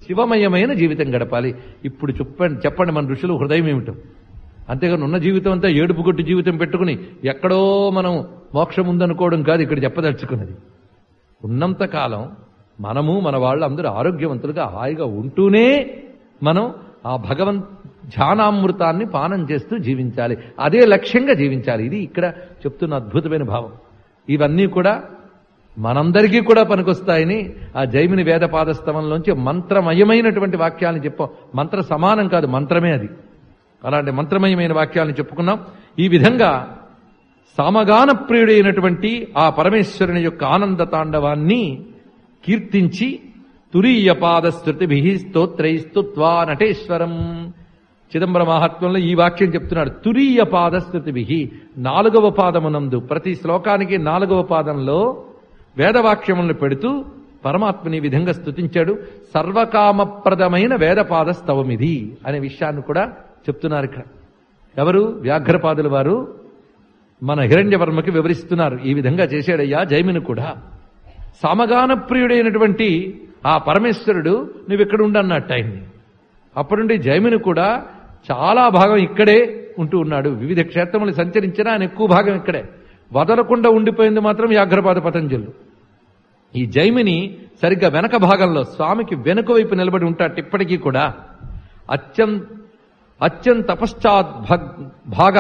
శివమయమైన జీవితం గడపాలి ఇప్పుడు చెప్పండి చెప్పండి మన ఋషులు హృదయం ఏమిటో అంతేగాని ఉన్న జీవితం అంతా ఏడుపు కొట్టి జీవితం పెట్టుకుని ఎక్కడో మనం మోక్షం ఉందనుకోవడం కాదు ఇక్కడ చెప్పదలుచుకున్నది ఉన్నంత కాలం మనము మన వాళ్ళు అందరూ ఆరోగ్యవంతులుగా హాయిగా ఉంటూనే మనం ఆ భగవన్ ధ్యానామృతాన్ని పానం చేస్తూ జీవించాలి అదే లక్ష్యంగా జీవించాలి ఇది ఇక్కడ చెప్తున్న అద్భుతమైన భావం ఇవన్నీ కూడా మనందరికీ కూడా పనికొస్తాయని ఆ జైమిని వేద పాదస్తవంలోంచి మంత్రమయమైనటువంటి వాక్యాలను చెప్పాం మంత్ర సమానం కాదు మంత్రమే అది అలాంటి మంత్రమయమైన వాక్యాలను చెప్పుకున్నాం ఈ విధంగా సామగాన ప్రియుడైనటువంటి ఆ పరమేశ్వరుని యొక్క ఆనంద తాండవాన్ని కీర్తించి తురీయ పాద స్థుతిభి స్తోత్రైస్తుత్వా నటేశ్వరం చిదంబర మహాత్మ్యంలో ఈ వాక్యం చెప్తున్నాడు తురీయ పాద స్థుతిభి నాలుగవ పాదమునందు ప్రతి శ్లోకానికి నాలుగవ పాదంలో వేదవాక్యములను పెడుతూ పరమాత్మని ఈ విధంగా స్తుతించాడు సర్వకామప్రదమైన వేదపాద స్తవమిది అనే విషయాన్ని కూడా చెప్తున్నారు ఇక్కడ ఎవరు వ్యాఘ్రపాదుల వారు మన హిరణ్యవర్మకి వివరిస్తున్నారు ఈ విధంగా చేశాడయ్యా జైమిని కూడా సమగాన ప్రియుడైనటువంటి ఆ పరమేశ్వరుడు నువ్వు ఇక్కడ ఉండన్నట్టు ఆయన్ని అప్పుడుండి జైమిని కూడా చాలా భాగం ఇక్కడే ఉంటూ ఉన్నాడు వివిధ క్షేత్రములు సంచరించినా ఆయన ఎక్కువ భాగం ఇక్కడే వదలకుండా ఉండిపోయింది మాత్రం వ్యాఘ్రపాద పతంజలు ఈ జైమిని సరిగ్గా వెనక భాగంలో స్వామికి వెనుక వైపు నిలబడి ఉంటాడు ఇప్పటికీ కూడా అత్యం అత్యంత పశ్చాత్ భాగ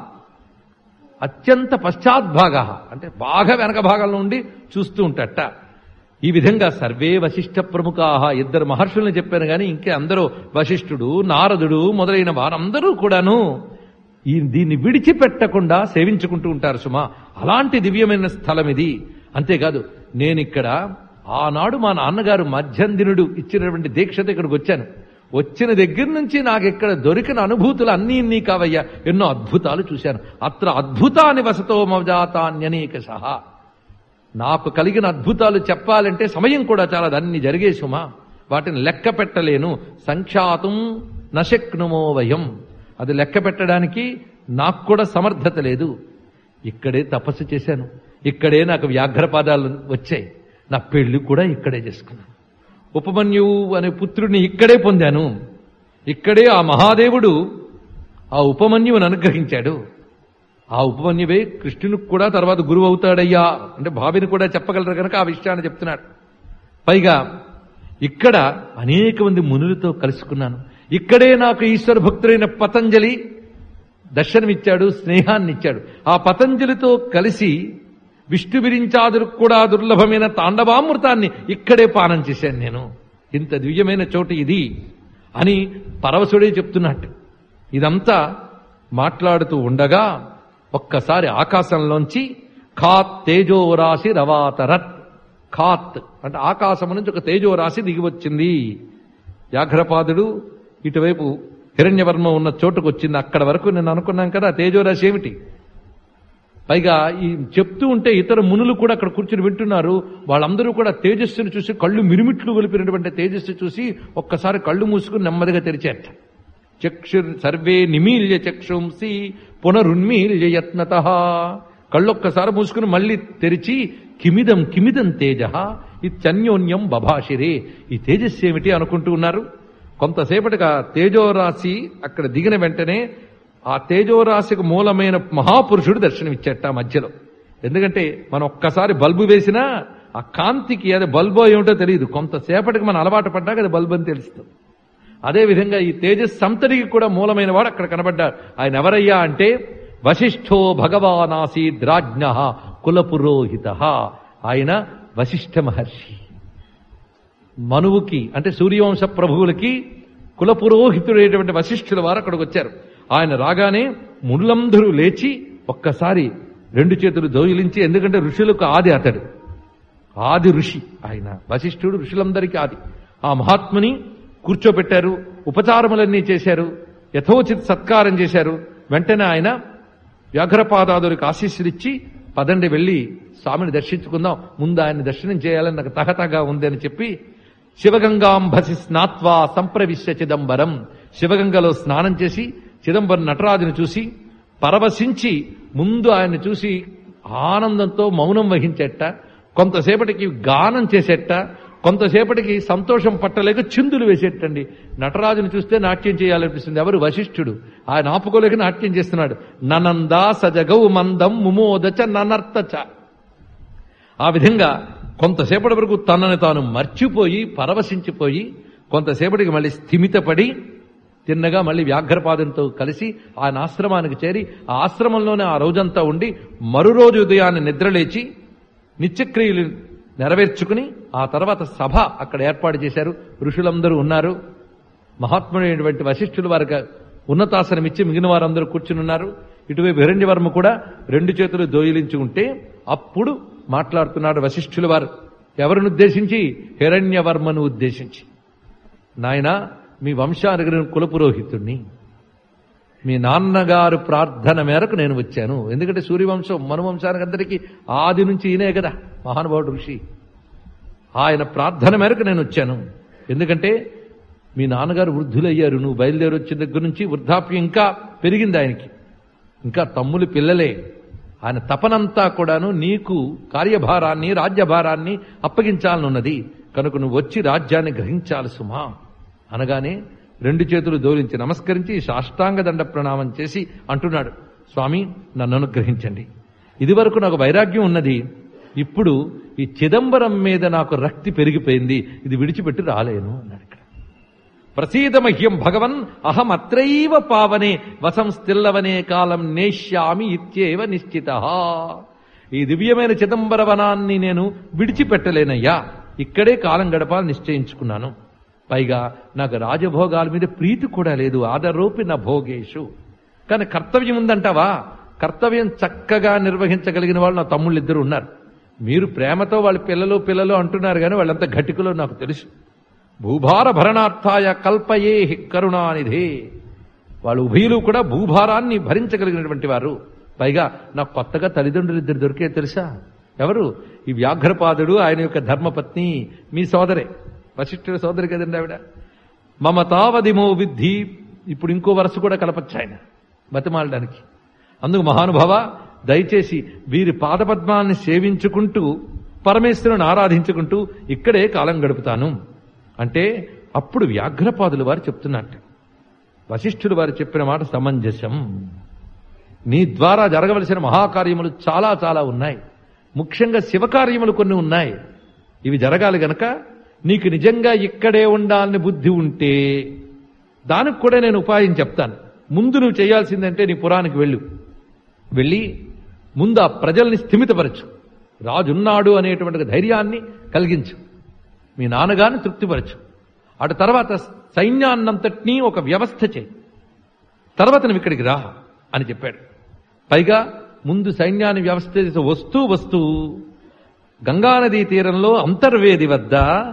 అత్యంత పశ్చాద్భాగ అంటే బాగా వెనక భాగంలో ఉండి చూస్తూ ఉంటాట ఈ విధంగా సర్వే వశిష్ఠ ప్రముఖాహ ఇద్దరు మహర్షుల్ని చెప్పాను కానీ ఇంకే అందరూ వశిష్ఠుడు నారదుడు మొదలైన వారందరూ కూడాను ఈ దీన్ని విడిచిపెట్టకుండా సేవించుకుంటూ ఉంటారు సుమా అలాంటి దివ్యమైన స్థలం ఇది అంతేకాదు నేనిక్కడ ఆనాడు మా నాన్నగారు మధ్యందినుడు ఇచ్చినటువంటి దీక్షతో ఇక్కడికి వచ్చాను వచ్చిన దగ్గర నుంచి నాకు ఇక్కడ దొరికిన అనుభూతులు అన్నీ ఇన్ని కావయ్యా ఎన్నో అద్భుతాలు చూశాను అత్ర అద్భుతాన్ని వసతో మజాతాన్యనేక సహా నాకు కలిగిన అద్భుతాలు చెప్పాలంటే సమయం కూడా చాలా దాన్ని జరిగే సుమా వాటిని లెక్క పెట్టలేను సంఖ్యాతం నశక్నుమో వయం అది లెక్క పెట్టడానికి నాకు కూడా సమర్థత లేదు ఇక్కడే తపస్సు చేశాను ఇక్కడే నాకు వ్యాఘ్రపాదాలు వచ్చాయి నా పెళ్లి కూడా ఇక్కడే చేసుకున్నాను ఉపమన్యువు అనే పుత్రుడిని ఇక్కడే పొందాను ఇక్కడే ఆ మహాదేవుడు ఆ ఉపమన్యువుని అనుగ్రహించాడు ఆ ఉపమన్యువే కృష్ణునికి కూడా తర్వాత గురువు అవుతాడయ్యా అంటే భావిని కూడా చెప్పగలరు కనుక ఆ విషయాన్ని చెప్తున్నాడు పైగా ఇక్కడ అనేక మంది మునులతో కలుసుకున్నాను ఇక్కడే నాకు ఈశ్వర భక్తుడైన పతంజలి దర్శనమిచ్చాడు స్నేహాన్ని ఇచ్చాడు ఆ పతంజలితో కలిసి విష్ణు విరించాదురు కూడా దుర్లభమైన తాండవామృతాన్ని ఇక్కడే పానం చేశాను నేను ఇంత దివ్యమైన చోటు ఇది అని పరవశుడే చెప్తున్నట్టు ఇదంతా మాట్లాడుతూ ఉండగా ఒక్కసారి ఆకాశంలోంచి ఖాత్ తేజోరాశి రవాతరత్ ఖాత్ అంటే ఆకాశం నుంచి ఒక తేజోరాశి దిగి వచ్చింది వ్యాఘ్రపాదుడు ఇటువైపు హిరణ్యవర్మ ఉన్న చోటుకు వచ్చింది అక్కడ వరకు నేను అనుకున్నాను కదా తేజోరాశి ఏమిటి పైగా ఈ చెప్తూ ఉంటే ఇతర మునులు కూడా అక్కడ కూర్చుని వింటున్నారు వాళ్ళందరూ కూడా తేజస్సును చూసి కళ్ళు మిరుమిట్లు గొలిపినటువంటి తేజస్సు చూసి ఒక్కసారి కళ్ళు మూసుకుని నెమ్మదిగా తెరిచేట చక్షుర్ సర్వే నిమీల్య చక్షుంసి పునరున్మీల్య యత్నత కళ్ళొక్కసారి మూసుకుని మళ్ళీ తెరిచి కిమిదం కిమిదం తేజ ఇత్యన్యోన్యం బభాషిరే ఈ తేజస్సు ఏమిటి అనుకుంటూ ఉన్నారు కొంతసేపటిగా తేజోరాశి అక్కడ దిగిన వెంటనే ఆ తేజోరాశికి మూలమైన మహాపురుషుడు దర్శనమిచ్చేట ఆ మధ్యలో ఎందుకంటే మనం ఒక్కసారి బల్బు వేసినా ఆ కాంతికి అది బల్బో ఏమిటో తెలియదు కొంతసేపటికి మనం అలవాటు పడ్డాక అది బల్బు అని తెలుస్తుంది అదేవిధంగా ఈ తేజస్ సంతరికి కూడా మూలమైన వాడు అక్కడ కనబడ్డాడు ఆయన ఎవరయ్యా అంటే వశిష్ఠో భగవానాసీద్రాజ్ఞ కులపురోహిత ఆయన వశిష్ఠ మహర్షి మనువుకి అంటే సూర్యవంశ ప్రభువులకి కులపురోహితుడైనటువంటి వశిష్ఠుల వారు అక్కడికి వచ్చారు ఆయన రాగానే ముళ్ళందరూ లేచి ఒక్కసారి రెండు చేతులు దోయిలించి ఎందుకంటే ఋషులకు ఆది అతడు ఆది ఋషి ఆయన వశిష్ఠుడు ఋషులందరికీ ఆది ఆ మహాత్ముని కూర్చోబెట్టారు ఉపచారములన్నీ చేశారు యథోచిత్ సత్కారం చేశారు వెంటనే ఆయన వ్యాఘ్రపాదాదులకు ఆశీస్సులిచ్చి పదండి వెళ్ళి స్వామిని దర్శించుకుందాం ముందు ఆయన దర్శనం చేయాలని నాకు తహతగా ఉంది అని చెప్పి శివగంగాంభసి స్నాత్వా సంప్రవిశ్య చిదంబరం శివగంగలో స్నానం చేసి చిదంబరం నటరాజును చూసి పరవశించి ముందు ఆయన్ని చూసి ఆనందంతో మౌనం వహించేట కొంతసేపటికి గానం చేసేట కొంతసేపటికి సంతోషం పట్టలేక చిందులు వేసేటండి నటరాజును చూస్తే నాట్యం చేయాలనిపిస్తుంది ఎవరు వశిష్ఠుడు ఆయన ఆపుకోలేక నాట్యం చేస్తున్నాడు ననందా సజగౌ మందం ముమోదచ ననర్తచ ఆ విధంగా కొంతసేపటి వరకు తనని తాను మర్చిపోయి పరవశించిపోయి కొంతసేపటికి మళ్ళీ స్థిమితపడి తిన్నగా మళ్ళీ వ్యాఘ్రపాదంతో కలిసి ఆయన ఆశ్రమానికి చేరి ఆ ఆశ్రమంలోనే ఆ రోజంతా ఉండి మరు రోజు ఉదయాన్ని నిద్రలేచి నిత్యక్రియలు నెరవేర్చుకుని ఆ తర్వాత సభ అక్కడ ఏర్పాటు చేశారు ఋషులందరూ ఉన్నారు మహాత్ముడైనటువంటి వశిష్ఠులు వారికి ఉన్నతాసనం ఇచ్చి మిగిలిన వారందరూ కూర్చుని ఉన్నారు ఇటువైపు హిరణ్యవర్మ కూడా రెండు చేతులు దోయిలించి ఉంటే అప్పుడు మాట్లాడుతున్నాడు వశిష్ఠుల వారు ఎవరిని ఉద్దేశించి హిరణ్యవర్మను ఉద్దేశించి నాయనా మీ వంశానికి కులపురోహితుణ్ణి మీ నాన్నగారు ప్రార్థన మేరకు నేను వచ్చాను ఎందుకంటే సూర్యవంశం మన వంశానికి అందరికీ ఆది నుంచి ఈయనే కదా మహానుభావుడు ఋషి ఆయన ప్రార్థన మేరకు నేను వచ్చాను ఎందుకంటే మీ నాన్నగారు వృద్ధులయ్యారు నువ్వు బయలుదేరి వచ్చిన దగ్గర నుంచి వృద్ధాప్యం ఇంకా పెరిగింది ఆయనకి ఇంకా తమ్ములు పిల్లలే ఆయన తపనంతా కూడాను నీకు కార్యభారాన్ని రాజ్యభారాన్ని అప్పగించాలనున్నది కనుక నువ్వు వచ్చి రాజ్యాన్ని గ్రహించాలి సుమా అనగానే రెండు చేతులు దోలించి నమస్కరించి సాష్టాంగ దండ ప్రణామం చేసి అంటున్నాడు స్వామి నన్ను అనుగ్రహించండి ఇదివరకు నాకు వైరాగ్యం ఉన్నది ఇప్పుడు ఈ చిదంబరం మీద నాకు రక్తి పెరిగిపోయింది ఇది విడిచిపెట్టి రాలేను అన్నాడు ఇక్కడ ప్రసీద మహ్యం భగవన్ అహం అత్రైవ పావనే వసం స్థిల్లవనే కాలం నేష్యామి ఇత్యేవ నిశ్చిత ఈ దివ్యమైన చిదంబర వనాన్ని నేను విడిచిపెట్టలేనయ్యా ఇక్కడే కాలం గడపాలని నిశ్చయించుకున్నాను పైగా నాకు రాజభోగాల మీద ప్రీతి కూడా లేదు ఆదరోపి నా భోగేషు కానీ కర్తవ్యం ఉందంటావా కర్తవ్యం చక్కగా నిర్వహించగలిగిన వాళ్ళు నా తమ్ముళ్ళు ఇద్దరు ఉన్నారు మీరు ప్రేమతో వాళ్ళ పిల్లలు పిల్లలు అంటున్నారు కానీ వాళ్ళంతా ఘటికులో నాకు తెలుసు భూభార భరణార్థాయ కల్పయే కరుణానిధే వాళ్ళు ఉభయులు కూడా భూభారాన్ని భరించగలిగినటువంటి వారు పైగా నాకు కొత్తగా తల్లిదండ్రులు ఇద్దరు దొరికే తెలుసా ఎవరు ఈ వ్యాఘ్రపాదుడు ఆయన యొక్క ధర్మపత్ని మీ సోదరే వశిష్ఠుడి సోదరి కదండి ఆవిడ మమతావదిమో విద్ధి ఇప్పుడు ఇంకో వరుస కూడా కలపచ్చు ఆయన బతిమాలడానికి అందుకు మహానుభావ దయచేసి వీరి పాదపద్మాన్ని సేవించుకుంటూ పరమేశ్వరుని ఆరాధించుకుంటూ ఇక్కడే కాలం గడుపుతాను అంటే అప్పుడు వ్యాఘ్రపాదులు వారు చెప్తున్నట్టు వశిష్ఠుడు వారు చెప్పిన మాట సమంజసం నీ ద్వారా జరగవలసిన మహాకార్యములు చాలా చాలా ఉన్నాయి ముఖ్యంగా శివకార్యములు కొన్ని ఉన్నాయి ఇవి జరగాలి గనక నీకు నిజంగా ఇక్కడే ఉండాలని బుద్ధి ఉంటే దానికి కూడా నేను ఉపాయం చెప్తాను ముందు నువ్వు చేయాల్సిందంటే నీ పురానికి వెళ్ళు వెళ్ళి ముందు ఆ ప్రజల్ని స్థిమితపరచు రాజున్నాడు అనేటువంటి ధైర్యాన్ని కలిగించు మీ నాన్నగారిని తృప్తిపరచు అటు తర్వాత సైన్యాన్నంతటినీ ఒక వ్యవస్థ చేయి తర్వాత నువ్వు ఇక్కడికి రా అని చెప్పాడు పైగా ముందు సైన్యాన్ని వ్యవస్థ చేసి వస్తూ వస్తూ గంగానదీ తీరంలో అంతర్వేది వద్ద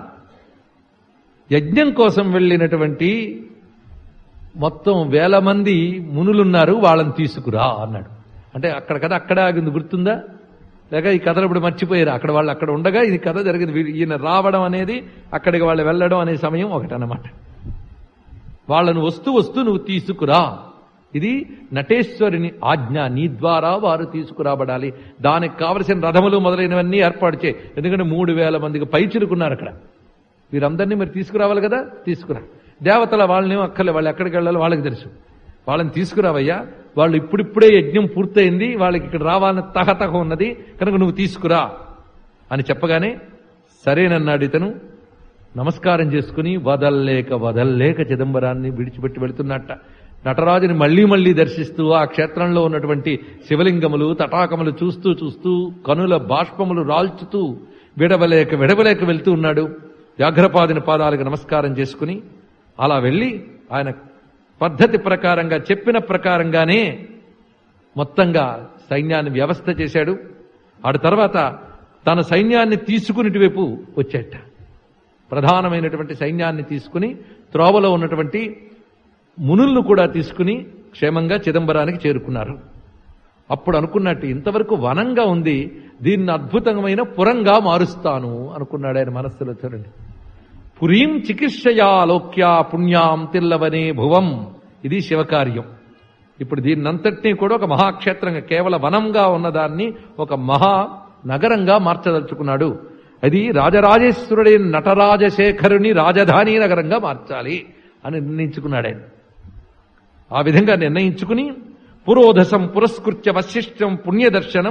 యజ్ఞం కోసం వెళ్ళినటువంటి మొత్తం వేల మంది మునులున్నారు వాళ్ళని తీసుకురా అన్నాడు అంటే అక్కడ కథ అక్కడే ఆగింది గుర్తుందా లేక ఈ కథలు ఇప్పుడు మర్చిపోయారు అక్కడ వాళ్ళు అక్కడ ఉండగా ఇది కథ జరిగింది వీ- ఈయన రావడం అనేది అక్కడికి వాళ్ళు వెళ్ళడం అనే సమయం ఒకటన్నమాట వాళ్ళను వస్తూ వస్తూ నువ్వు తీసుకురా ఇది నటేశ్వరుని ఆజ్ఞ నీ ద్వారా వారు తీసుకురాబడాలి దానికి కావలసిన రథములు మొదలైనవన్నీ ఏర్పాటు చేయి ఎందుకంటే మూడు వేల మందికి పైచిలుకున్నారు అక్కడ వీరందరినీ మరి తీసుకురావాలి కదా తీసుకురా దేవతల వాళ్ళని అక్కలే వాళ్ళు ఎక్కడికి వెళ్ళాలో వాళ్ళకి తెలుసు వాళ్ళని తీసుకురావయ్యా వాళ్ళు ఇప్పుడిప్పుడే యజ్ఞం పూర్తయింది వాళ్ళకి ఇక్కడ రావాలని తహతహ ఉన్నది కనుక నువ్వు తీసుకురా అని చెప్పగానే సరేనన్నాడు ఇతను నమస్కారం చేసుకుని వదల్లేక వదల్లేక చిదంబరాన్ని విడిచిపెట్టి వెళుతున్నట్ట నటరాజుని మళ్లీ మళ్లీ దర్శిస్తూ ఆ క్షేత్రంలో ఉన్నటువంటి శివలింగములు తటాకములు చూస్తూ చూస్తూ కనుల బాష్పములు రాల్చుతూ విడవలేక విడవలేక వెళ్తూ ఉన్నాడు వ్యాఘ్రపాదుని పాదాలకు నమస్కారం చేసుకుని అలా వెళ్ళి ఆయన పద్ధతి ప్రకారంగా చెప్పిన ప్రకారంగానే మొత్తంగా సైన్యాన్ని వ్యవస్థ చేశాడు ఆడు తర్వాత తన సైన్యాన్ని తీసుకుని వైపు వచ్చేట ప్రధానమైనటువంటి సైన్యాన్ని తీసుకుని త్రోవలో ఉన్నటువంటి మునులను కూడా తీసుకుని క్షేమంగా చిదంబరానికి చేరుకున్నారు అప్పుడు అనుకున్నట్టు ఇంతవరకు వనంగా ఉంది దీన్ని అద్భుతమైన పురంగా మారుస్తాను అనుకున్నాడు ఆయన మనస్సులో చూడండి పురీం చికిత్సయా లోక్యా పుణ్యాం తిల్లవనే భువం ఇది శివకార్యం ఇప్పుడు దీన్నంతటినీ కూడా ఒక మహాక్షేత్రంగా కేవల వనంగా ఉన్నదాన్ని ఒక మహా నగరంగా మార్చదలుచుకున్నాడు అది రాజరాజేశ్వరుడైన నటరాజశేఖరుని రాజధాని నగరంగా మార్చాలి అని నిర్ణయించుకున్నాడు ఆయన ఆ విధంగా నిర్ణయించుకుని పురోధసం పురస్కృత్య వశిష్టం పుణ్యదర్శనం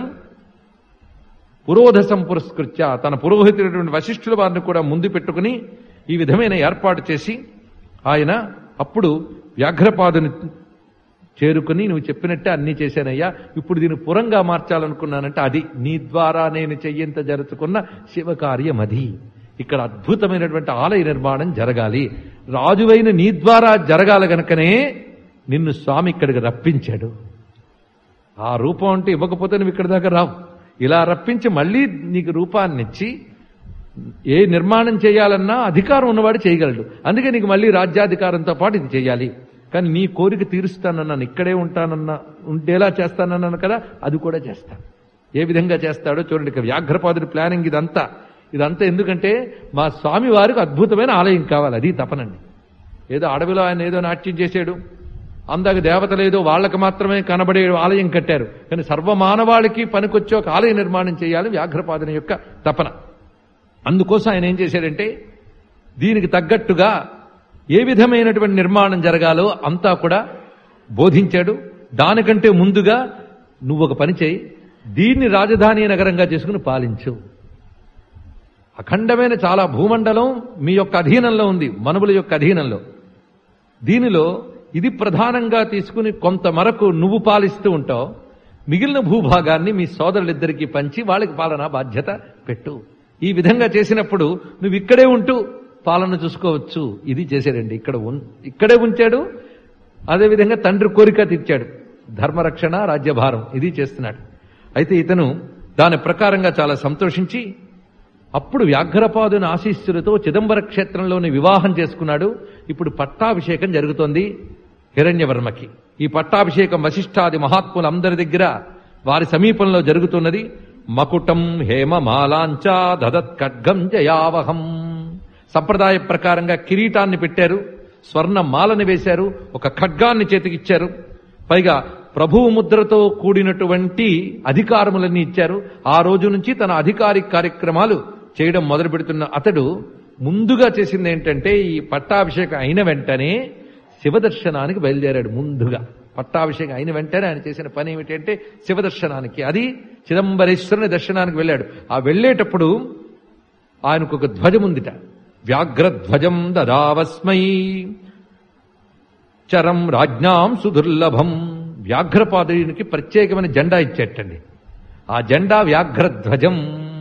పురోధసం పురస్కృత్య తన పురోహితుడైనటువంటి వశిష్ఠుల వారిని కూడా ముందు పెట్టుకుని ఈ విధమైన ఏర్పాటు చేసి ఆయన అప్పుడు వ్యాఘ్రపాదుని చేరుకుని నువ్వు చెప్పినట్టే అన్నీ చేశానయ్యా ఇప్పుడు దీన్ని పురంగా మార్చాలనుకున్నానంటే అది నీ ద్వారా నేను చెయ్యంత జరుచుకున్న శివకార్యం అది ఇక్కడ అద్భుతమైనటువంటి ఆలయ నిర్మాణం జరగాలి రాజువైన నీ ద్వారా జరగాలి గనుకనే నిన్ను స్వామి ఇక్కడికి రప్పించాడు ఆ రూపం అంటే ఇవ్వకపోతే నువ్వు ఇక్కడి దాకా రావు ఇలా రప్పించి మళ్ళీ నీకు రూపాన్ని ఇచ్చి ఏ నిర్మాణం చేయాలన్నా అధికారం ఉన్నవాడు చేయగలడు అందుకే నీకు మళ్ళీ రాజ్యాధికారంతో పాటు ఇది చేయాలి కానీ నీ కోరిక తీరుస్తానన్నాను ఇక్కడే ఉంటానన్నా ఉండేలా చేస్తానన్నాను కదా అది కూడా చేస్తాను ఏ విధంగా చేస్తాడో చూడండి ఇక వ్యాఘ్రపాదుడి ప్లానింగ్ ఇదంతా ఇదంతా ఎందుకంటే మా స్వామి వారికి అద్భుతమైన ఆలయం కావాలి అది తపనండి ఏదో అడవిలో ఆయన ఏదో నాట్యం చేశాడు అందాక దేవతలు ఏదో వాళ్ళకి మాత్రమే కనబడే ఆలయం కట్టారు కానీ సర్వమానవాళికి పనికొచ్చే ఒక ఆలయ నిర్మాణం చేయాలి వ్యాఘ్రపాదుని యొక్క తపన అందుకోసం ఆయన ఏం చేశాడంటే దీనికి తగ్గట్టుగా ఏ విధమైనటువంటి నిర్మాణం జరగాలో అంతా కూడా బోధించాడు దానికంటే ముందుగా నువ్వు ఒక పని చేయి దీన్ని రాజధాని నగరంగా చేసుకుని పాలించు అఖండమైన చాలా భూమండలం మీ యొక్క అధీనంలో ఉంది మనువుల యొక్క అధీనంలో దీనిలో ఇది ప్రధానంగా తీసుకుని కొంత మరకు నువ్వు పాలిస్తూ ఉంటావు మిగిలిన భూభాగాన్ని మీ సోదరులిద్దరికీ పంచి వాళ్ళకి పాలన బాధ్యత పెట్టు ఈ విధంగా చేసినప్పుడు నువ్వు ఇక్కడే ఉంటూ పాలన చూసుకోవచ్చు ఇది చేశాడండి ఇక్కడ ఉన్- ఇక్కడే ఉంచాడు అదేవిధంగా తండ్రి కోరిక తీర్చాడు ధర్మరక్షణ రాజ్యభారం ఇది చేస్తున్నాడు అయితే ఇతను దాని ప్రకారంగా చాలా సంతోషించి అప్పుడు వ్యాఘ్రపాదుని ఆశీస్సులతో చిదంబర క్షేత్రంలోని వివాహం చేసుకున్నాడు ఇప్పుడు పట్టాభిషేకం జరుగుతోంది హిరణ్యవర్మకి ఈ పట్టాభిషేకం వశిష్ఠాది మహాత్ములందరి దగ్గర వారి సమీపంలో జరుగుతున్నది మకుటం హేమమాలాంచా దదత్ ఖడ్గం జయావహం సంప్రదాయ ప్రకారంగా కిరీటాన్ని పెట్టారు స్వర్ణ మాలని వేశారు ఒక ఖడ్గాన్ని చేతికిచ్చారు పైగా ప్రభువు ముద్రతో కూడినటువంటి అధికారములన్నీ ఇచ్చారు ఆ రోజు నుంచి తన అధికారిక కార్యక్రమాలు చేయడం మొదలు పెడుతున్న అతడు ముందుగా చేసింది ఏంటంటే ఈ పట్టాభిషేకం అయిన వెంటనే శివదర్శనానికి బయలుదేరాడు ముందుగా పట్టాభిషేకం అయిన వెంటనే ఆయన చేసిన పని ఏమిటంటే శివదర్శనానికి అది చిదంబరేశ్వరుని దర్శనానికి వెళ్ళాడు ఆ వెళ్ళేటప్పుడు ఆయనకు ఒక ధ్వజం ఉందిట వ్యాఘ్రధ్వజం దదావస్మై చరం రాజ్ఞాం సుదుర్లభం వ్యాఘ్రపాదునికి ప్రత్యేకమైన జెండా ఇచ్చేటండి ఆ జెండా వ్యాఘ్రధ్వజం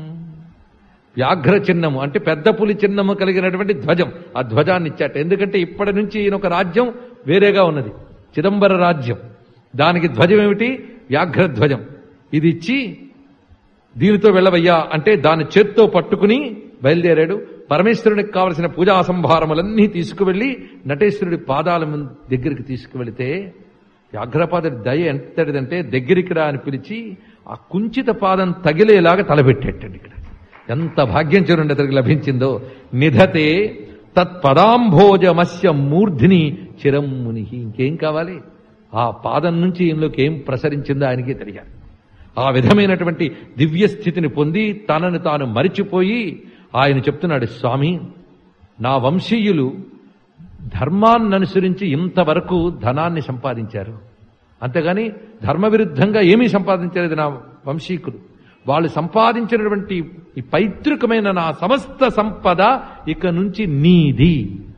వ్యాఘ్ర చిహ్నము అంటే పెద్ద పులి చిహ్నము కలిగినటువంటి ధ్వజం ఆ ధ్వజాన్ని ఇచ్చాట ఎందుకంటే ఇప్పటి నుంచి ఈయన ఒక రాజ్యం వేరేగా ఉన్నది చిదంబర రాజ్యం దానికి ధ్వజం ఏమిటి వ్యాఘ్రధ్వజం ఇది ఇచ్చి దీనితో వెళ్ళవయ్యా అంటే దాని చేత్తో పట్టుకుని బయలుదేరాడు పరమేశ్వరునికి కావలసిన పూజా సంభారములన్నీ తీసుకువెళ్లి నటేశ్వరుడి పాదాల ముందు దగ్గరికి తీసుకువెళితే వ్యాఘ్రపాదుడి దయ ఎంతటిదంటే దగ్గరికి రా అని పిలిచి ఆ కుంచిత పాదం తగిలేలాగా తలపెట్టేటండి ఇక్కడ ఎంత భాగ్యం చూడండి అతనికి లభించిందో నిధతే తత్పదాంభోజమస్య మూర్ధిని చిరం ముని ఇంకేం కావాలి ఆ పాదం నుంచి ఈయనలోకి ఏం ప్రసరించిందో ఆయనకే తెలియాలి ఆ విధమైనటువంటి దివ్య స్థితిని పొంది తనను తాను మరిచిపోయి ఆయన చెప్తున్నాడు స్వామి నా వంశీయులు ధర్మాన్ని అనుసరించి ఇంతవరకు ధనాన్ని సంపాదించారు అంతేగాని ధర్మ విరుద్ధంగా ఏమీ సంపాదించలేదు నా వంశీకులు వాళ్ళు సంపాదించినటువంటి ఈ పైతృకమైన నా సమస్త సంపద ఇక నుంచి నీది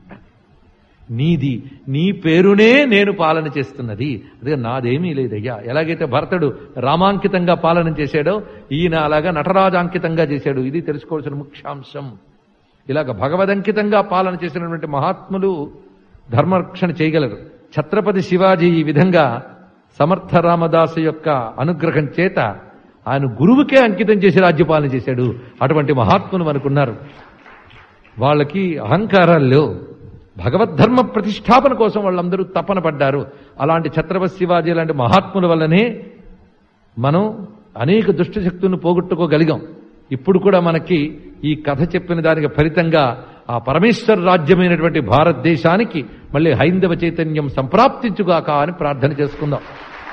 నీది నీ పేరునే నేను పాలన చేస్తున్నది అదే నాదేమీ లేదయ్యా ఎలాగైతే భరతుడు రామాంకితంగా పాలన చేశాడో ఈయన అలాగా నటరాజాంకితంగా చేశాడు ఇది తెలుసుకోవాల్సిన ముఖ్యాంశం ఇలాగ భగవదంకితంగా పాలన చేసినటువంటి మహాత్ములు ధర్మరక్షణ చేయగలరు ఛత్రపతి శివాజీ ఈ విధంగా సమర్థ రామదాసు యొక్క అనుగ్రహం చేత ఆయన గురువుకే అంకితం చేసి రాజ్యపాలన చేశాడు అటువంటి మహాత్ములు మనకున్నారు వాళ్ళకి అహంకారాలు లేవు భగవద్ధర్మ ప్రతిష్టాపన కోసం వాళ్ళందరూ తపన పడ్డారు అలాంటి ఛత్రపతి శివాజీ లాంటి మహాత్ముల వల్లనే మనం అనేక దుష్ట శక్తులను పోగొట్టుకోగలిగాం ఇప్పుడు కూడా మనకి ఈ కథ చెప్పిన దానికి ఫలితంగా ఆ పరమేశ్వర రాజ్యమైనటువంటి భారతదేశానికి మళ్ళీ హైందవ చైతన్యం సంప్రాప్తించుగాక అని ప్రార్థన చేసుకుందాం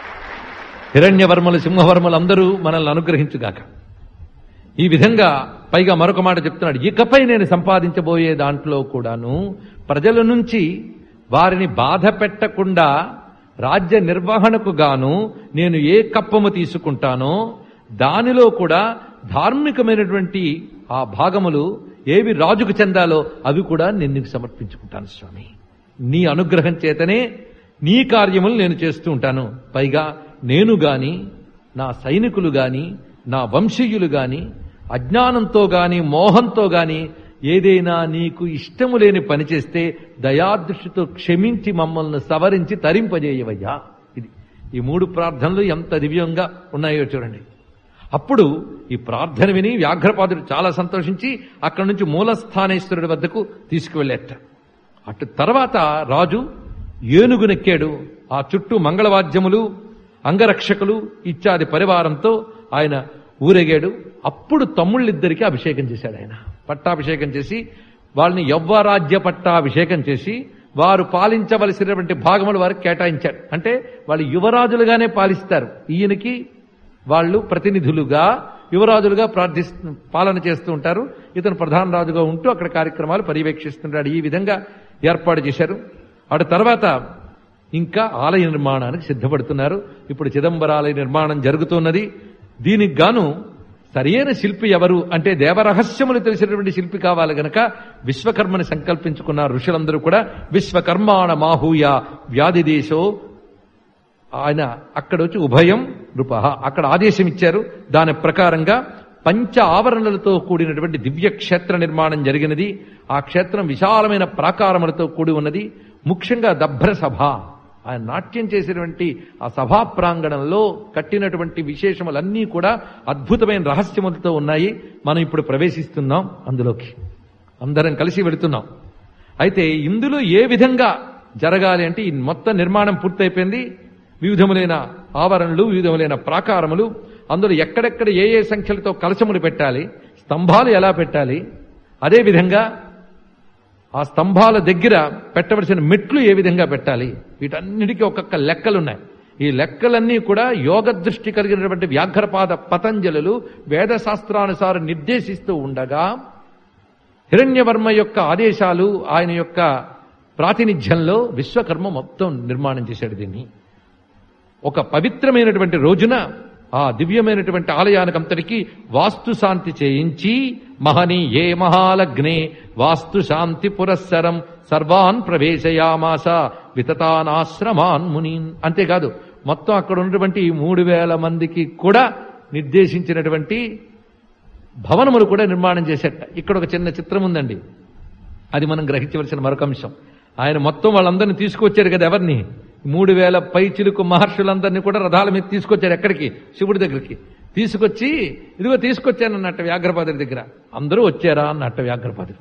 హిరణ్యవర్మలు సింహవర్మలు అందరూ మనల్ని అనుగ్రహించుగాక ఈ విధంగా పైగా మరొక మాట చెప్తున్నాడు ఇకపై నేను సంపాదించబోయే దాంట్లో కూడాను ప్రజల నుంచి వారిని బాధ పెట్టకుండా రాజ్య నిర్వహణకు గాను నేను ఏ కప్పము తీసుకుంటానో దానిలో కూడా ధార్మికమైనటువంటి ఆ భాగములు ఏవి రాజుకు చెందాలో అవి కూడా నేను నీకు సమర్పించుకుంటాను స్వామి నీ అనుగ్రహం చేతనే నీ కార్యములు నేను చేస్తూ ఉంటాను పైగా నేను గాని నా సైనికులు గాని నా వంశీయులు గాని అజ్ఞానంతో గాని మోహంతో గాని ఏదైనా నీకు ఇష్టము లేని పని చేస్తే దయాదృష్టితో క్షమించి మమ్మల్ని సవరించి తరింపజేయవయ్యా ఇది ఈ మూడు ప్రార్థనలు ఎంత దివ్యంగా ఉన్నాయో చూడండి అప్పుడు ఈ ప్రార్థన విని వ్యాఘ్రపాదుడు చాలా సంతోషించి అక్కడి నుంచి మూలస్థానేశ్వరుడి వద్దకు తీసుకువెళ్ళేట అటు తర్వాత రాజు ఏనుగునెక్కాడు ఆ చుట్టూ మంగళవాద్యములు అంగరక్షకులు ఇత్యాది పరివారంతో ఆయన ఊరేగాడు అప్పుడు తమ్ముళ్ళిద్దరికీ అభిషేకం చేశాడు ఆయన పట్టాభిషేకం చేసి వాళ్ళని యవ్వరాజ్య పట్టాభిషేకం చేసి వారు పాలించవలసినటువంటి భాగములు వారికి కేటాయించాడు అంటే వాళ్ళు యువరాజులుగానే పాలిస్తారు ఈయనకి వాళ్ళు ప్రతినిధులుగా యువరాజులుగా ప్రార్థి పాలన చేస్తూ ఉంటారు ఇతను ప్రధాన రాజుగా ఉంటూ అక్కడ కార్యక్రమాలు పర్యవేక్షిస్తుంటాడు ఈ విధంగా ఏర్పాటు చేశారు అటు తర్వాత ఇంకా ఆలయ నిర్మాణానికి సిద్ధపడుతున్నారు ఇప్పుడు చిదంబరాలయ నిర్మాణం జరుగుతున్నది దీనికి గాను సరైన శిల్పి ఎవరు అంటే దేవరహస్యములు తెలిసినటువంటి శిల్పి కావాలి గనక విశ్వకర్మని సంకల్పించుకున్న ఋషులందరూ కూడా విశ్వకర్మాణ మాహూయ వ్యాధి దేశో ఆయన అక్కడ వచ్చి ఉభయం నృప అక్కడ ఆదేశం ఇచ్చారు దాని ప్రకారంగా పంచ ఆవరణలతో కూడినటువంటి దివ్య క్షేత్ర నిర్మాణం జరిగినది ఆ క్షేత్రం విశాలమైన ప్రాకారములతో కూడి ఉన్నది ముఖ్యంగా దభ్ర సభ ఆయన నాట్యం చేసినటువంటి ఆ సభా ప్రాంగణంలో కట్టినటువంటి విశేషములన్నీ కూడా అద్భుతమైన రహస్యములతో ఉన్నాయి మనం ఇప్పుడు ప్రవేశిస్తున్నాం అందులోకి అందరం కలిసి వెళుతున్నాం అయితే ఇందులో ఏ విధంగా జరగాలి అంటే ఈ మొత్తం నిర్మాణం పూర్తయిపోయింది వివిధములైన ఆవరణలు వివిధములైన ప్రాకారములు అందులో ఎక్కడెక్కడ ఏ ఏ సంఖ్యలతో కలశములు పెట్టాలి స్తంభాలు ఎలా పెట్టాలి అదేవిధంగా ఆ స్తంభాల దగ్గర పెట్టవలసిన మెట్లు ఏ విధంగా పెట్టాలి వీటన్నిటికీ ఒక్కొక్క లెక్కలున్నాయి ఈ లెక్కలన్నీ కూడా యోగ దృష్టి కలిగినటువంటి వ్యాఘ్రపాద పతంజలులు వేద శాస్త్రానుసారం నిర్దేశిస్తూ ఉండగా హిరణ్యవర్మ యొక్క ఆదేశాలు ఆయన యొక్క ప్రాతినిధ్యంలో విశ్వకర్మ మొత్తం నిర్మాణం చేశాడు దీన్ని ఒక పవిత్రమైనటువంటి రోజున ఆ దివ్యమైనటువంటి ఆలయానికంతటికి వాస్తు శాంతి చేయించి మహనీయే మహాలగ్నే వాస్తు శాంతి పురస్సరం సర్వాన్ ప్రవేశయామాస వితతానాశ్రమాన్ మునీన్ అంతేకాదు మొత్తం అక్కడ ఉన్నటువంటి ఈ మూడు వేల మందికి కూడా నిర్దేశించినటువంటి భవనములు కూడా నిర్మాణం చేసేట ఇక్కడ ఒక చిన్న చిత్రం ఉందండి అది మనం గ్రహించవలసిన మరొక అంశం ఆయన మొత్తం వాళ్ళందరినీ తీసుకొచ్చారు కదా ఎవరిని మూడు వేల పై చిలుకు మహర్షులందరినీ కూడా రథాల మీద తీసుకొచ్చారు ఎక్కడికి శివుడి దగ్గరికి తీసుకొచ్చి ఇదిగో తీసుకొచ్చాను అన్నట్టు వ్యాఘ్రపాదుడి దగ్గర అందరూ వచ్చారా అన్నట్టు వ్యాఘ్రపాదుడు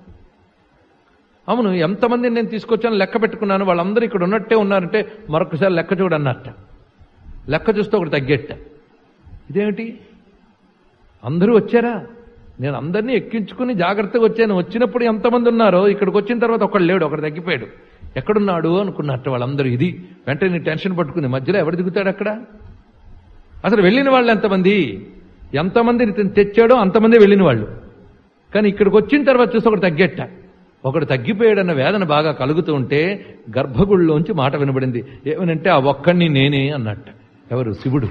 అవును ఎంతమందిని నేను తీసుకొచ్చాను లెక్క పెట్టుకున్నాను వాళ్ళందరూ ఇక్కడ ఉన్నట్టే ఉన్నారంటే మరొకసారి లెక్క చూడన్నట్ట లెక్క చూస్తే ఒకటి తగ్గెట్ట ఇదేమిటి అందరూ వచ్చారా నేను అందరినీ ఎక్కించుకుని జాగ్రత్తగా వచ్చాను వచ్చినప్పుడు ఎంతమంది ఉన్నారో ఇక్కడికి వచ్చిన తర్వాత ఒకడు లేడు ఒకడు తగ్గిపోయాడు ఎక్కడున్నాడు అనుకున్నట్టు వాళ్ళందరూ ఇది వెంటనే టెన్షన్ పట్టుకుని మధ్యలో ఎవడు దిగుతాడు అక్కడ అసలు వెళ్ళిన వాళ్ళు ఎంతమంది ఎంతమందిని ఇతను తెచ్చాడో అంతమంది వెళ్ళిన వాళ్ళు కానీ ఇక్కడికి వచ్చిన తర్వాత చూసి ఒకడు తగ్గెట్ట ఒకడు తగ్గిపోయాడన్న వేదన బాగా కలుగుతూ ఉంటే గర్భగుడిలోంచి మాట వినబడింది ఏమనంటే ఆ ఒక్కడిని నేనే అన్నట్ట ఎవరు శివుడు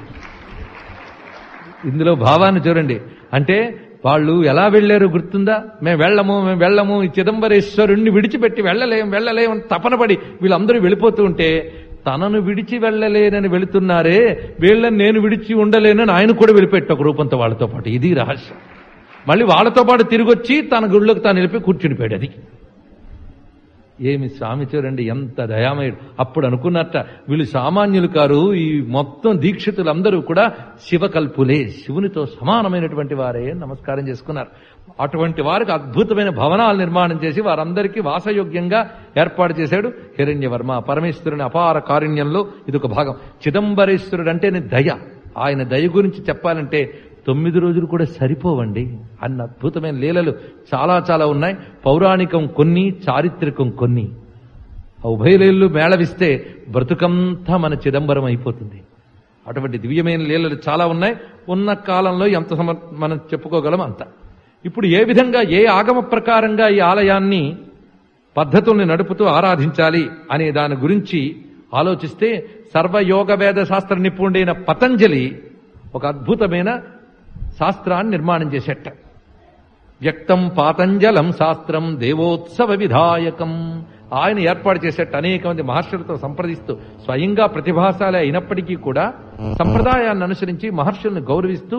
ఇందులో భావాన్ని చూడండి అంటే వాళ్ళు ఎలా వెళ్ళారు గుర్తుందా మేము వెళ్ళము మేము వెళ్ళము ఈ చిదంబరేశ్వరుణ్ణి విడిచిపెట్టి వెళ్ళలేం వెళ్ళలేం అని తపనపడి వీళ్ళందరూ వెళ్ళిపోతూ ఉంటే తనను విడిచి వెళ్ళలేనని వెళుతున్నారే వీళ్ళని నేను విడిచి ఉండలేనని ఆయన కూడా వెళ్ళిపెట్టి ఒక రూపంతో వాళ్ళతో పాటు ఇది రహస్యం మళ్ళీ వాళ్ళతో పాటు తిరిగి వచ్చి తన గుళ్ళోకి తాను వెళ్ళిపోయి కూర్చునిపోయాడు అది ఏమి స్వామి చూడండి ఎంత దయామయుడు అప్పుడు అనుకున్నట్ట వీళ్ళు సామాన్యులు కారు ఈ మొత్తం దీక్షితులందరూ కూడా శివకల్పులే శివునితో సమానమైనటువంటి వారే అని నమస్కారం చేసుకున్నారు అటువంటి వారికి అద్భుతమైన భవనాలు నిర్మాణం చేసి వారందరికీ వాసయోగ్యంగా ఏర్పాటు చేశాడు హిరణ్యవర్మ పరమేశ్వరుని అపార కారుణ్యంలో ఇది ఒక భాగం చిదంబరేశ్వరుడు అంటేనే దయ ఆయన దయ గురించి చెప్పాలంటే తొమ్మిది రోజులు కూడా సరిపోవండి అన్న అద్భుతమైన లీలలు చాలా చాలా ఉన్నాయి పౌరాణికం కొన్ని చారిత్రకం కొన్ని ఆ ఉభయ లీలలు మేళవిస్తే బ్రతుకంతా మన చిదంబరం అయిపోతుంది అటువంటి దివ్యమైన లీలలు చాలా ఉన్నాయి ఉన్న కాలంలో ఎంత సమ మనం చెప్పుకోగలం అంత ఇప్పుడు ఏ విధంగా ఏ ఆగమ ప్రకారంగా ఈ ఆలయాన్ని పద్ధతుల్ని నడుపుతూ ఆరాధించాలి అనే దాని గురించి ఆలోచిస్తే సర్వయోగ వేద శాస్త్ర నిపుణుడైన పతంజలి ఒక అద్భుతమైన శాస్త్రాన్ని నిర్మాణం చేసేట వ్యక్తం పాతంజలం శాస్త్రం దేవోత్సవ విధాయకం ఆయన ఏర్పాటు చేసేట అనేక మంది మహర్షులతో సంప్రదిస్తూ స్వయంగా ప్రతిభాశాలి అయినప్పటికీ కూడా సంప్రదాయాన్ని అనుసరించి మహర్షులను గౌరవిస్తూ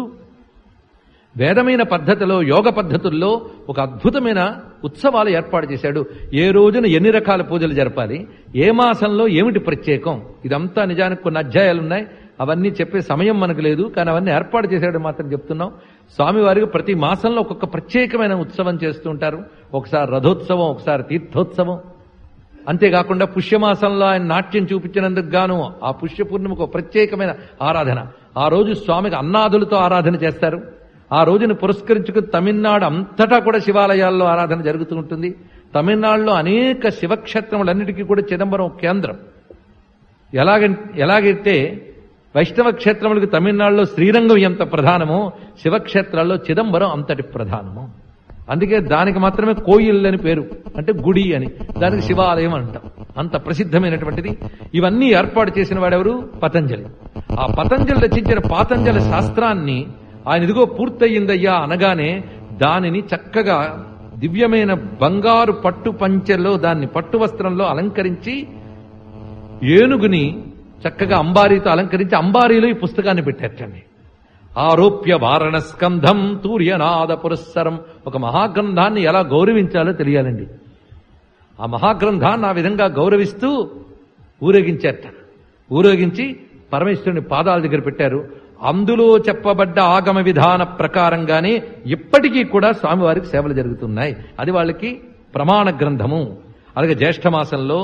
వేదమైన పద్ధతిలో యోగ పద్ధతుల్లో ఒక అద్భుతమైన ఉత్సవాలు ఏర్పాటు చేశాడు ఏ రోజున ఎన్ని రకాల పూజలు జరపాలి ఏ మాసంలో ఏమిటి ప్రత్యేకం ఇదంతా నిజానికి కొన్ని అధ్యాయాలు ఉన్నాయి అవన్నీ చెప్పే సమయం మనకు లేదు కానీ అవన్నీ ఏర్పాటు చేశాడు మాత్రం చెప్తున్నాం స్వామివారికి ప్రతి మాసంలో ఒక్కొక్క ప్రత్యేకమైన ఉత్సవం చేస్తూ ఉంటారు ఒకసారి రథోత్సవం ఒకసారి తీర్థోత్సవం అంతేకాకుండా పుష్యమాసంలో ఆయన నాట్యం చూపించినందుకు గాను ఆ పుష్య పూర్ణిమకు ఒక ప్రత్యేకమైన ఆరాధన ఆ రోజు స్వామికి అన్నాదులతో ఆరాధన చేస్తారు ఆ రోజును పురస్కరించుకుని తమిళనాడు అంతటా కూడా శివాలయాల్లో ఆరాధన జరుగుతూ ఉంటుంది తమిళనాడులో అనేక శివక్షేత్రములన్నిటికీ కూడా చిదంబరం ఒక కేంద్రం ఎలాగ ఎలాగైతే వైష్ణవ క్షేత్రములకు తమిళనాడులో శ్రీరంగం ఎంత ప్రధానమో శివక్షేత్రాల్లో చిదంబరం అంతటి ప్రధానము అందుకే దానికి మాత్రమే కోయిల్ అని పేరు అంటే గుడి అని దానికి శివాలయం అంటాం అంత ప్రసిద్ధమైనటువంటిది ఇవన్నీ ఏర్పాటు చేసిన వాడెవరు పతంజలి ఆ పతంజలి రచించిన పాతంజలి శాస్త్రాన్ని ఆయన ఇదిగో పూర్తయిందయ్యా అనగానే దానిని చక్కగా దివ్యమైన బంగారు పట్టు పంచెలో దాన్ని పట్టు వస్త్రంలో అలంకరించి ఏనుగుని చక్కగా అంబారీతో అలంకరించి అంబారీలో ఈ పుస్తకాన్ని పెట్టేటండి ఆరోప్య వారణ స్కంధం తూర్యనాద పురస్సరం ఒక మహాగ్రంథాన్ని ఎలా గౌరవించాలో తెలియాలండి ఆ మహాగ్రంథాన్ని ఆ విధంగా గౌరవిస్తూ ఊరేగించేట ఊరేగించి పరమేశ్వరుని పాదాల దగ్గర పెట్టారు అందులో చెప్పబడ్డ ఆగమ విధాన ప్రకారంగానే ఇప్పటికీ కూడా స్వామివారికి సేవలు జరుగుతున్నాయి అది వాళ్ళకి ప్రమాణ గ్రంథము అలాగే జ్యేష్ఠ మాసంలో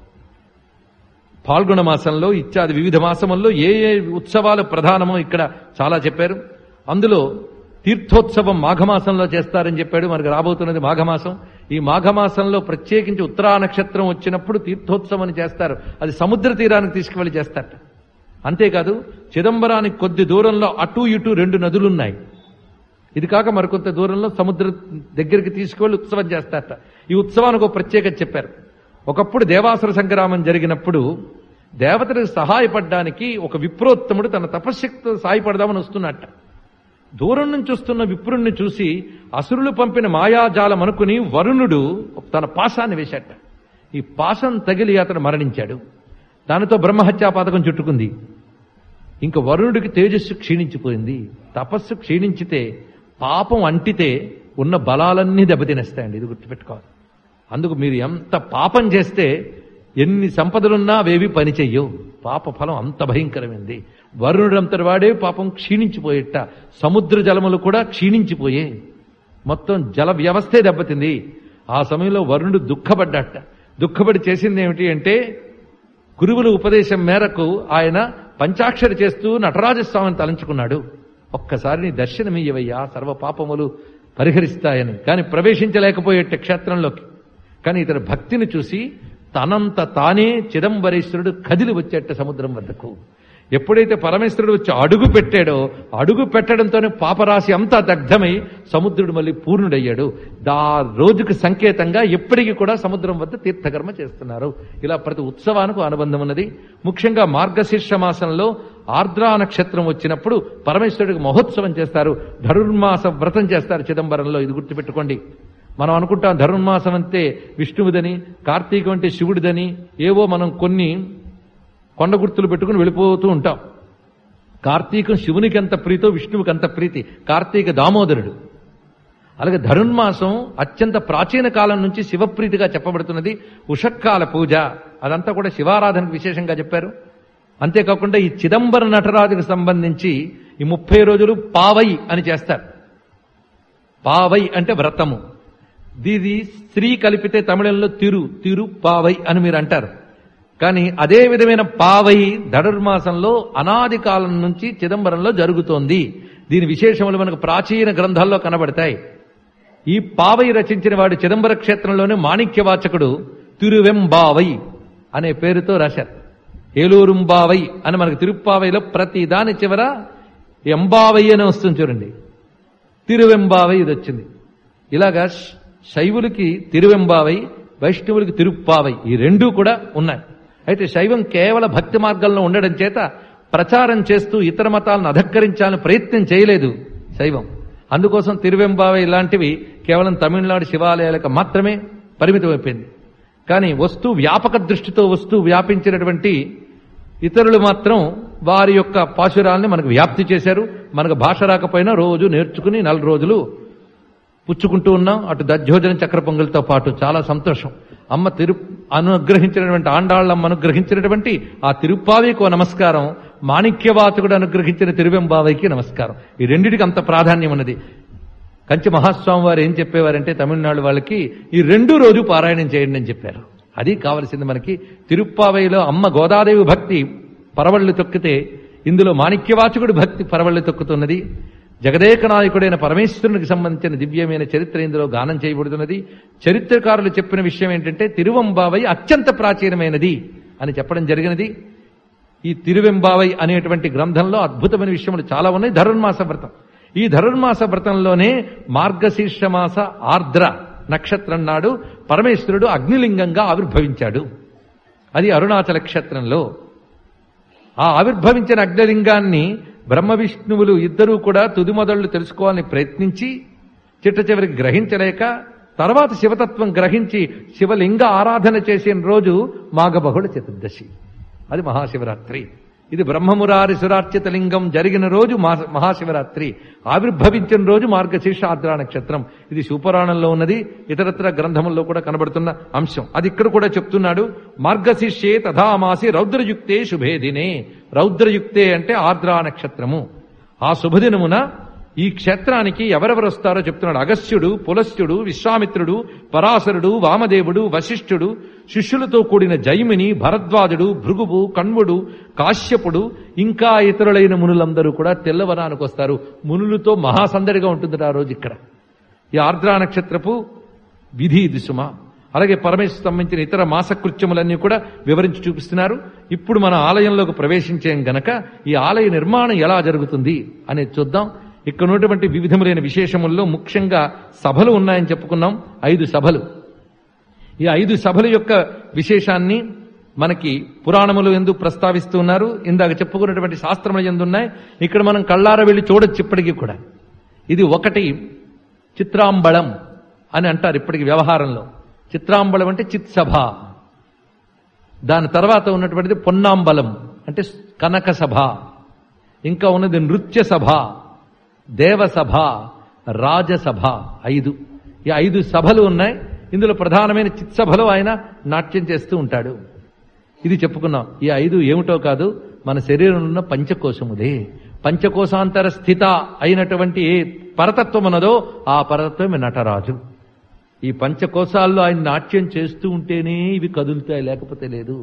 పాల్గొన మాసంలో ఇత్యాది వివిధ మాసముల్లో ఏ ఏ ఉత్సవాలు ప్రధానమో ఇక్కడ చాలా చెప్పారు అందులో తీర్థోత్సవం మాఘమాసంలో చేస్తారని చెప్పాడు మనకు రాబోతున్నది మాఘమాసం ఈ మాఘమాసంలో ప్రత్యేకించి ఉత్తరా నక్షత్రం వచ్చినప్పుడు తీర్థోత్సవం అని చేస్తారు అది సముద్ర తీరానికి తీసుకువెళ్ళి చేస్తారట అంతేకాదు చిదంబరానికి కొద్ది దూరంలో అటు ఇటు రెండు నదులున్నాయి ఇది కాక మరికొంత దూరంలో సముద్ర దగ్గరికి తీసుకువెళ్ళి ఉత్సవం చేస్తారట ఈ ఉత్సవానికి ఒక ప్రత్యేకత చెప్పారు ఒకప్పుడు దేవాసుర సంగ్రామం జరిగినప్పుడు దేవతలకు సహాయపడడానికి ఒక విప్రోత్తముడు తన తపశ్శక్తితో సహాయపడదామని వస్తున్నట్ట దూరం నుంచి వస్తున్న విప్రుణ్ణి చూసి అసురులు పంపిన మాయాజాలం అనుకుని వరుణుడు తన పాశాన్ని వేశాట ఈ పాశం తగిలి అతను మరణించాడు దానితో బ్రహ్మహత్యా పథకం చుట్టుకుంది ఇంక వరుణుడికి తేజస్సు క్షీణించిపోయింది తపస్సు క్షీణించితే పాపం అంటితే ఉన్న బలాలన్నీ దెబ్బతినేస్తాయండి ఇది గుర్తుపెట్టుకోవాలి అందుకు మీరు ఎంత పాపం చేస్తే ఎన్ని సంపదలున్నా అవేవి పని చెయ్యవు పాప ఫలం అంత భయంకరమైంది వరుణుడంతటి వాడే పాపం క్షీణించిపోయేట సముద్ర జలములు కూడా క్షీణించిపోయే మొత్తం జల వ్యవస్థే దెబ్బతింది ఆ సమయంలో వరుణుడు దుఃఖపడ్డట దుఃఖపడి చేసింది ఏమిటి అంటే గురువుల ఉపదేశం మేరకు ఆయన పంచాక్షరి చేస్తూ నటరాజస్వామిని తలంచుకున్నాడు ఒక్కసారి నీ దర్శనమియ్యవయ్యా సర్వ పాపములు పరిహరిస్తాయని కానీ ప్రవేశించలేకపోయేట క్షేత్రంలోకి కానీ ఇతని భక్తిని చూసి తనంత తానే చిదంబరేశ్వరుడు కదిలి వచ్చేట సముద్రం వద్దకు ఎప్పుడైతే పరమేశ్వరుడు వచ్చి అడుగు పెట్టాడో అడుగు పెట్టడంతోనే పాపరాశి అంతా దగ్ధమై సముద్రుడు మళ్ళీ పూర్ణుడయ్యాడు దా రోజుకు సంకేతంగా ఎప్పటికీ కూడా సముద్రం వద్ద తీర్థకర్మ చేస్తున్నారు ఇలా ప్రతి ఉత్సవానికి అనుబంధం ఉన్నది ముఖ్యంగా మార్గశీర్ష మాసంలో ఆర్ద్రా నక్షత్రం వచ్చినప్పుడు పరమేశ్వరుడికి మహోత్సవం చేస్తారు ధనుర్మాస వ్రతం చేస్తారు చిదంబరంలో ఇది గుర్తుపెట్టుకోండి మనం అనుకుంటాం ధనుర్మాసం అంటే విష్ణువుదని కార్తీకం అంటే శివుడిదని ఏవో మనం కొన్ని కొండ గుర్తులు పెట్టుకుని వెళ్ళిపోతూ ఉంటాం కార్తీకం శివునికి ఎంత ప్రీతో విష్ణువుకి అంత ప్రీతి కార్తీక దామోదరుడు అలాగే ధనుర్మాసం అత్యంత ప్రాచీన కాలం నుంచి శివప్రీతిగా చెప్పబడుతున్నది ఉషక్కాల పూజ అదంతా కూడా శివారాధనకు విశేషంగా చెప్పారు అంతేకాకుండా ఈ చిదంబర నటరాజుకు సంబంధించి ఈ ముప్పై రోజులు పావై అని చేస్తారు పావై అంటే వ్రతము దీది స్త్రీ కలిపితే తమిళంలో తిరు తిరు పావై అని మీరు అంటారు కానీ అదే విధమైన పావై ధనుర్మాసంలో అనాది కాలం నుంచి చిదంబరంలో జరుగుతోంది దీని విశేషములు మనకు ప్రాచీన గ్రంథాల్లో కనబడతాయి ఈ పావై రచించిన వాడు చిదంబర క్షేత్రంలోని మాణిక్యవాచకుడు తిరువెంబావై అనే పేరుతో రాశారు ఏలూరుంబావై అని మనకు తిరుప్పావైలో ప్రతి దాని చివర ఎంబావై అని వస్తుంది చూడండి తిరువెంబావై ఇది వచ్చింది ఇలాగా శ్- శైవులకి తిరువెంబావై వైష్ణవులకి తిరుప్పావై ఈ రెండూ కూడా ఉన్నాయి అయితే శైవం కేవల భక్తి మార్గంలో ఉండడం చేత ప్రచారం చేస్తూ ఇతర మతాలను అధక్కరించాలని ప్రయత్నం చేయలేదు శైవం అందుకోసం తిరువెంబావై ఇలాంటివి కేవలం తమిళనాడు శివాలయాలకు మాత్రమే పరిమితమైపోయింది కానీ వస్తు వ్యాపక దృష్టితో వస్తూ వ్యాపించినటువంటి ఇతరులు మాత్రం వారి యొక్క పాశురాల్ని మనకు వ్యాప్తి చేశారు మనకు భాష రాకపోయినా రోజు నేర్చుకుని నెల రోజులు పుచ్చుకుంటూ ఉన్నాం అటు దధ్యోజన చక్ర పొంగల్తో పాటు చాలా సంతోషం అమ్మ తిరు అనుగ్రహించినటువంటి ఆండాళ్ళమ్మ అనుగ్రహించినటువంటి ఆ తిరుప్పావికి నమస్కారం మాణిక్యవాచకుడు అనుగ్రహించిన తిరువెంబావైకి నమస్కారం ఈ రెండిటికి అంత ప్రాధాన్యం ఉన్నది కంచి మహాస్వామి వారు ఏం చెప్పేవారంటే తమిళనాడు వాళ్ళకి ఈ రెండు రోజు పారాయణం చేయండి అని చెప్పారు అది కావలసింది మనకి తిరుప్పావైలో అమ్మ గోదాదేవి భక్తి పరవళ్ళు తొక్కితే ఇందులో మాణిక్యవాచకుడి భక్తి పరవళ్ళు తొక్కుతున్నది జగదేక నాయకుడైన పరమేశ్వరునికి సంబంధించిన దివ్యమైన చరిత్ర ఇందులో గానం చేయబడుతున్నది చరిత్రకారులు చెప్పిన విషయం ఏంటంటే తిరువంబావై అత్యంత ప్రాచీనమైనది అని చెప్పడం జరిగినది ఈ తిరువెంబావై అనేటువంటి గ్రంథంలో అద్భుతమైన విషయములు చాలా ఉన్నాయి ధనుర్మాస వ్రతం ఈ ధనుర్మాస వ్రతంలోనే మార్గశీర్ష మాస ఆర్ద్ర నక్షత్రం నాడు పరమేశ్వరుడు అగ్నిలింగంగా ఆవిర్భవించాడు అది అరుణాచల క్షేత్రంలో ఆ ఆవిర్భవించిన అగ్నిలింగాన్ని బ్రహ్మ విష్ణువులు ఇద్దరూ కూడా తుది మొదళ్ళు తెలుసుకోవాలని ప్రయత్నించి చిట్ట చివరికి గ్రహించలేక తర్వాత శివతత్వం గ్రహించి శివలింగ ఆరాధన చేసిన రోజు మాఘబహుళ చతుర్దశి అది మహాశివరాత్రి ఇది బ్రహ్మమురారి సురార్చిత లింగం జరిగిన రోజు మా- మహాశివరాత్రి ఆవిర్భవించిన రోజు మార్గశీర్ష ఆద్రా నక్షత్రం ఇది శివపురాణంలో ఉన్నది ఇతరత్ర గ్రంథముల్లో కూడా కనబడుతున్న అంశం అది ఇక్కడ కూడా చెప్తున్నాడు మార్గశీర్షే తథామాసి రౌద్రయుక్తే శుభే దినే రౌద్రయుక్తే అంటే ఆర్ద్రా నక్షత్రము ఆ శుభదినమున ఈ క్షేత్రానికి ఎవరెవరు వస్తారో చెప్తున్నాడు అగస్త్యుడు పులస్త్యుడు విశ్వామిత్రుడు పరాశరుడు వామదేవుడు వశిష్ఠుడు శిష్యులతో కూడిన జైమిని భరద్వాజుడు భృగువు కణ్వుడు కాశ్యపుడు ఇంకా ఇతరులైన మునులందరూ కూడా తెల్లవనానికి వస్తారు మునులతో మహాసందడిగా ఉంటుంది ఆ రోజు ఇక్కడ ఈ ఆర్ద్రా నక్షత్రపు విధి ఇది సుమ అలాగే పరమేశ్వర సంబంధించిన ఇతర మాసకృత్యములన్నీ కూడా వివరించి చూపిస్తున్నారు ఇప్పుడు మన ఆలయంలోకి ప్రవేశించాం గనక ఈ ఆలయ నిర్మాణం ఎలా జరుగుతుంది అనేది చూద్దాం ఇక్కడ ఉన్నటువంటి వివిధములైన విశేషముల్లో ముఖ్యంగా సభలు ఉన్నాయని చెప్పుకున్నాం ఐదు సభలు ఈ ఐదు సభల యొక్క విశేషాన్ని మనకి పురాణములు ఎందుకు ప్రస్తావిస్తూ ఉన్నారు ఇందాక చెప్పుకున్నటువంటి శాస్త్రములు ఎందున్నాయి ఇక్కడ మనం కళ్ళార వెళ్ళి చూడొచ్చు ఇప్పటికీ కూడా ఇది ఒకటి చిత్రాంబళం అని అంటారు ఇప్పటికి వ్యవహారంలో చిత్రాంబళం అంటే చిత్సభ దాని తర్వాత ఉన్నటువంటిది పొన్నాంబలం అంటే కనక సభ ఇంకా ఉన్నది నృత్య సభ దేవసభ రాజసభ ఐదు ఈ ఐదు సభలు ఉన్నాయి ఇందులో ప్రధానమైన చిత్సభలో ఆయన నాట్యం చేస్తూ ఉంటాడు ఇది చెప్పుకున్నాం ఈ ఐదు ఏమిటో కాదు మన శరీరంలో ఉన్న పంచకోశములే పంచకోశాంతర స్థిత అయినటువంటి ఏ పరతత్వం ఉన్నదో ఆ పరతత్వమే నటరాజు ఈ పంచకోశాల్లో ఆయన నాట్యం చేస్తూ ఉంటేనే ఇవి కదులుతాయి లేకపోతే లేదు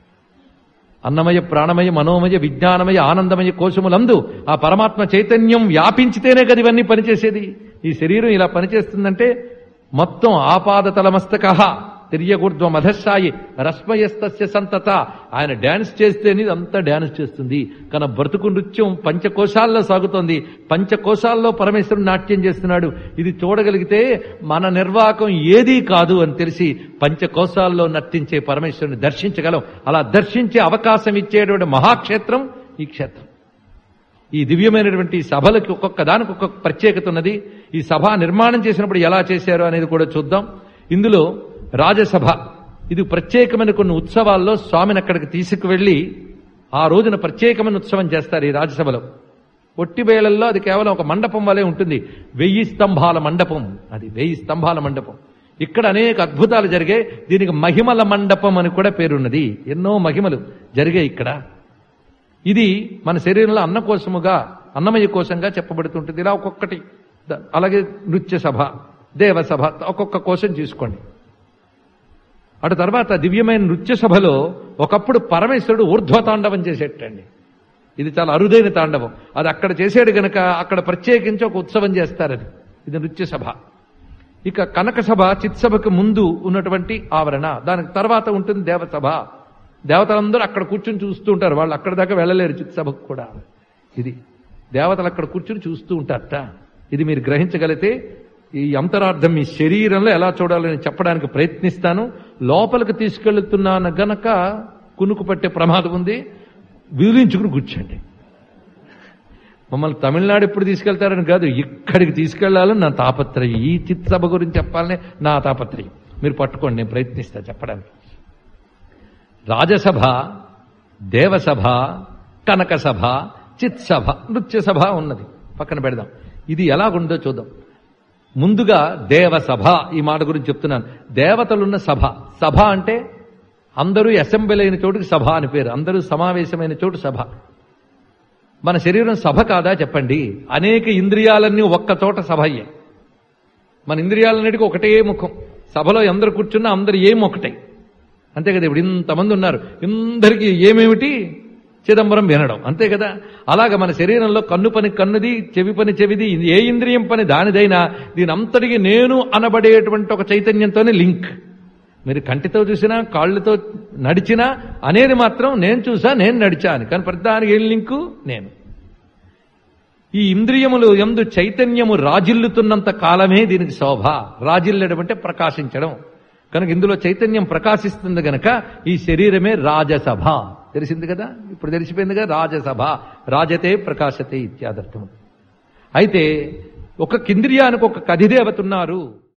అన్నమయ ప్రాణమయ మనోమయ విజ్ఞానమయ ఆనందమయ కోశములందు ఆ పరమాత్మ చైతన్యం వ్యాపించితేనే కదా ఇవన్నీ పనిచేసేది ఈ శరీరం ఇలా పనిచేస్తుందంటే మొత్తం ఆపాదతలమస్తక తిరియగుర్ధ్వ మధశాయి రశ్మయస్తస్య సంతత ఆయన డాన్స్ చేస్తేనే ఇదంతా డాన్స్ చేస్తుంది కానీ బ్రతుకు నృత్యం పంచకోశాల్లో సాగుతోంది పంచకోశాల్లో పరమేశ్వరుడు నాట్యం చేస్తున్నాడు ఇది చూడగలిగితే మన నిర్వాహకం ఏదీ కాదు అని తెలిసి పంచకోశాల్లో నర్తించే పరమేశ్వరుని దర్శించగలం అలా దర్శించే అవకాశం ఇచ్చేటువంటి మహాక్షేత్రం ఈ క్షేత్రం ఈ దివ్యమైనటువంటి సభలకి ఒక్కొక్క దానికి ఒక్కొక్క ప్రత్యేకత ఉన్నది ఈ సభ నిర్మాణం చేసినప్పుడు ఎలా చేశారు అనేది కూడా చూద్దాం ఇందులో రాజసభ ఇది ప్రత్యేకమైన కొన్ని ఉత్సవాల్లో స్వామిని అక్కడికి తీసుకువెళ్లి ఆ రోజున ప్రత్యేకమైన ఉత్సవం చేస్తారు ఈ రాజసభలో ఒట్టి వేళల్లో అది కేవలం ఒక మండపం వలె ఉంటుంది వెయ్యి స్తంభాల మండపం అది వెయ్యి స్తంభాల మండపం ఇక్కడ అనేక అద్భుతాలు జరిగాయి దీనికి మహిమల మండపం అని కూడా పేరున్నది ఎన్నో మహిమలు జరిగాయి ఇక్కడ ఇది మన శరీరంలో అన్న కోశముగా అన్నమయ కోశంగా చెప్పబడుతుంటుంది ఇలా ఒక్కొక్కటి ద- అలాగే నృత్య సభ దేవసభ ఒక్కొక్క కోశం తీసుకోండి అటు తర్వాత దివ్యమైన నృత్య సభలో ఒకప్పుడు పరమేశ్వరుడు ఊర్ధ్వతాండవం చేసేటండి ఇది చాలా అరుదైన తాండవం అది అక్కడ చేసాడు గనక అక్కడ ప్రత్యేకించి ఒక ఉత్సవం చేస్తారది ఇది నృత్య సభ ఇక కనక సభ చిత్సభకు ముందు ఉన్నటువంటి ఆవరణ దానికి తర్వాత ఉంటుంది దేవసభ దేవతలందరూ అక్కడ కూర్చుని చూస్తూ ఉంటారు వాళ్ళు అక్కడ దాకా వెళ్ళలేరు చిత్సభకు కూడా ఇది దేవతలు అక్కడ కూర్చుని చూస్తూ ఉంటారట ఇది మీరు గ్రహించగలిగితే ఈ అంతరార్థం ఈ శరీరంలో ఎలా చూడాలని చెప్పడానికి ప్రయత్నిస్తాను లోపలికి తీసుకెళ్తున్నాను గనక కునుకు పట్టే ప్రమాదం ఉంది విదిలించుకుని కూర్చోండి మమ్మల్ని తమిళనాడు ఎప్పుడు తీసుకెళ్తారని కాదు ఇక్కడికి తీసుకెళ్లాలని నా తాపత్రయం ఈ చిత్ సభ గురించి చెప్పాలని నా తాపత్రయం మీరు పట్టుకోండి నేను ప్రయత్నిస్తా చెప్పడానికి రాజసభ దేవసభ కనక సభ చిత్ సభ నృత్య సభ ఉన్నది పక్కన పెడదాం ఇది ఎలాగుందో చూద్దాం ముందుగా దేవసభ ఈ మాట గురించి చెప్తున్నాను దేవతలున్న సభ సభ అంటే అందరూ అసెంబ్లీ అయిన చోటుకి సభ అని పేరు అందరూ సమావేశమైన చోటు సభ మన శరీరం సభ కాదా చెప్పండి అనేక ఇంద్రియాలన్నీ ఒక్క చోట సభ అయ్యాయి మన ఇంద్రియాలన్నిటికీ ఒకటే ముఖం సభలో అందరు కూర్చున్నా అందరు ఏం ఒకటే అంతే కదా ఇప్పుడు ఇంతమంది ఉన్నారు ఇందరికీ ఏమేమిటి చిదంబరం వినడం అంతే కదా అలాగ మన శరీరంలో కన్ను పని కన్నుది చెవి పని చెవిది ఇది ఏ ఇంద్రియం పని దానిదైనా దీని అంతటికి నేను అనబడేటువంటి ఒక చైతన్యంతోనే లింక్ మీరు కంటితో చూసినా కాళ్ళతో నడిచినా అనేది మాత్రం నేను చూసా నేను నడిచా అని కానీ ప్రతిదానికి ఏం లింకు నేను ఈ ఇంద్రియములు ఎందు చైతన్యము రాజిల్లుతున్నంత కాలమే దీనికి శోభ రాజిల్లడం అంటే ప్రకాశించడం కనుక ఇందులో చైతన్యం ప్రకాశిస్తుంది గనక ఈ శరీరమే రాజసభ తెలిసింది కదా ఇప్పుడు తెలిసిపోయింది కదా రాజసభ రాజతే ప్రకాశతే ఇత్యాదర్థము అయితే ఒక కింద్రియానికి ఒక కధిదేవత ఉన్నారు